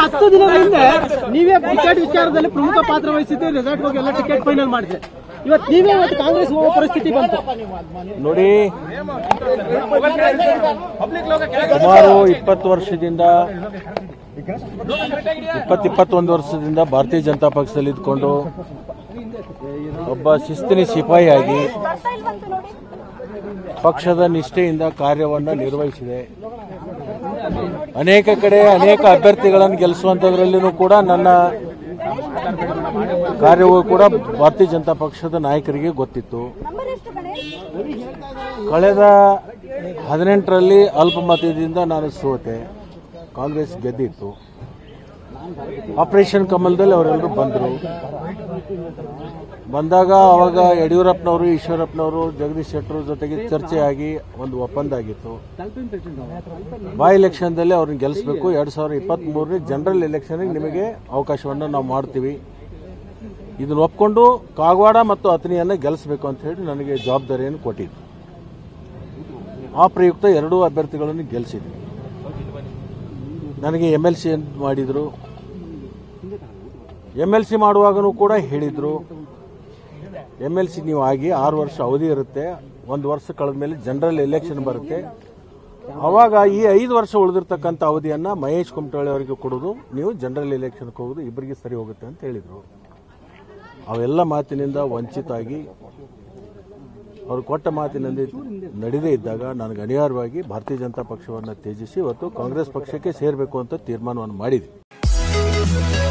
ಹತ್ತು ದಿನದ ಹಿಂದೆ ನೀವೇ ಟಿಕೆಟ್ ವಿಚಾರದಲ್ಲಿ ಪ್ರಮುಖ ಪಾತ್ರ ವಹಿಸಿದ್ದು ರೆಸಾರ್ಟ್ ಹೋಗಿ ಎಲ್ಲ ಟಿಕೆಟ್ ಫೈನಲ್ ಮಾಡಿದೆ ಇವತ್ತು ನೀವೇ ಇವತ್ತು ಕಾಂಗ್ರೆಸ್ ಹೋಗೋ ಪರಿಸ್ಥಿತಿ ಬಂತು ನೋಡಿ ಸುಮಾರು ಇಪ್ಪತ್ತು ವರ್ಷದಿಂದ ಇಪ್ಪತ್ತು ಇಪ್ಪತ್ತೊಂದು ವರ್ಷದಿಂದ ಭಾರತೀಯ ಜನತಾ ಪಕ್ಷದಲ್ಲಿ ಇದ್ಕೊಂಡು ಒಬ್ಬ ಶಿಸ್ತಿನ ಸಿಪಾಯಿಯಾಗಿ ಪಕ್ಷದ ನಿಷ್ಠೆಯಿಂದ ಕಾರ್ಯವನ್ನು ನಿರ್ವಹಿಸಿದೆ ಅನೇಕ ಕಡೆ ಅನೇಕ ಅಭ್ಯರ್ಥಿಗಳನ್ನು ಗೆಲ್ಲಿಸುವಂಥದ್ರಲ್ಲಿನೂ ಕೂಡ ನನ್ನ ಕಾರ್ಯವು ಕೂಡ ಭಾರತೀಯ ಜನತಾ ಪಕ್ಷದ ನಾಯಕರಿಗೆ ಗೊತ್ತಿತ್ತು ಕಳೆದ ಹದಿನೆಂಟರಲ್ಲಿ ಅಲ್ಪಮತದಿಂದ ನಾನು ಸೋತೆ ಕಾಂಗ್ರೆಸ್ ಗೆದ್ದಿತ್ತು ಆಪರೇಷನ್ ಕಮಲದಲ್ಲಿ ಅವರೆಲ್ಲರೂ ಬಂದರು ಬಂದಾಗ ಅವಾಗ ಯಡಿಯೂರಪ್ಪನವರು ಈಶ್ವರಪ್ಪನವರು ಜಗದೀಶ್ ಶೆಟ್ಟರ್ ಜೊತೆಗೆ ಚರ್ಚೆ ಆಗಿ ಒಂದು ಒಪ್ಪಂದ ಆಗಿತ್ತು ಬೈ ಎಲೆಕ್ಷನ್ದಲ್ಲಿ ಅವ್ರನ್ನ ಗೆಲ್ಲಿಸಬೇಕು ಎರಡು ಸಾವಿರದ ಇಪ್ಪತ್ತ್ಮೂರನೇ ಜನರಲ್ ಎಲೆಕ್ಷನ್ಗೆ ನಿಮಗೆ ಅವಕಾಶವನ್ನು ನಾವು ಮಾಡ್ತೀವಿ ಇದನ್ನು ಒಪ್ಕೊಂಡು ಕಾಗವಾಡ ಮತ್ತು ಅತನಿಯನ್ನು ಗೆಲ್ಲಿಸಬೇಕು ಅಂತ ಹೇಳಿ ನನಗೆ ಜವಾಬ್ದಾರಿಯನ್ನು ಕೊಟ್ಟಿದ್ದು ಆ ಪ್ರಯುಕ್ತ ಎರಡೂ ಅಭ್ಯರ್ಥಿಗಳನ್ನು ಗೆಲ್ಲಿಸಿದ್ವಿ ನನಗೆ ಎಮ್ ಎಲ್ ಸಿ ಮಾಡಿದರು ಎಮ್ ಎಲ್ ಸಿ ಮಾಡುವಾಗನೂ ಕೂಡ ಹೇಳಿದರು ಎಮ್ ಎಲ್ ಸಿ ನೀವು ಆಗಿ ಆರು ವರ್ಷ ಅವಧಿ ಇರುತ್ತೆ ಒಂದು ವರ್ಷ ಕಳೆದ ಮೇಲೆ ಜನರಲ್ ಎಲೆಕ್ಷನ್ ಬರುತ್ತೆ ಅವಾಗ ಈ ಐದು ವರ್ಷ ಉಳಿದಿರ್ತಕ್ಕಂಥ ಅವಧಿಯನ್ನು ಮಹೇಶ್ ಕುಮಟಳ್ಳಿ ಅವರಿಗೆ ಕೊಡೋದು ನೀವು ಜನರಲ್ ಎಲೆಕ್ಷನ್ಗೆ ಹೋಗೋದು ಇಬ್ಬರಿಗೆ ಸರಿ ಹೋಗುತ್ತೆ ಅಂತ ಹೇಳಿದರು ಅವೆಲ್ಲ ಮಾತಿನಿಂದ ವಂಚಿತಾಗಿ ಅವರು ಕೊಟ್ಟ ಮಾತಿನಲ್ಲಿ ನಡೆದೇ ಇದ್ದಾಗ ನನಗೆ ಅನಿವಾರ್ಯವಾಗಿ ಭಾರತೀಯ ಜನತಾ ಪಕ್ಷವನ್ನು ತ್ಯಜಿಸಿ ಇವತ್ತು ಕಾಂಗ್ರೆಸ್ ಪಕ್ಷಕ್ಕೆ ಸೇರಬೇಕು ಅಂತ ತೀರ್ಮಾನವನ್ನು ಮಾಡಿದ್ವಿ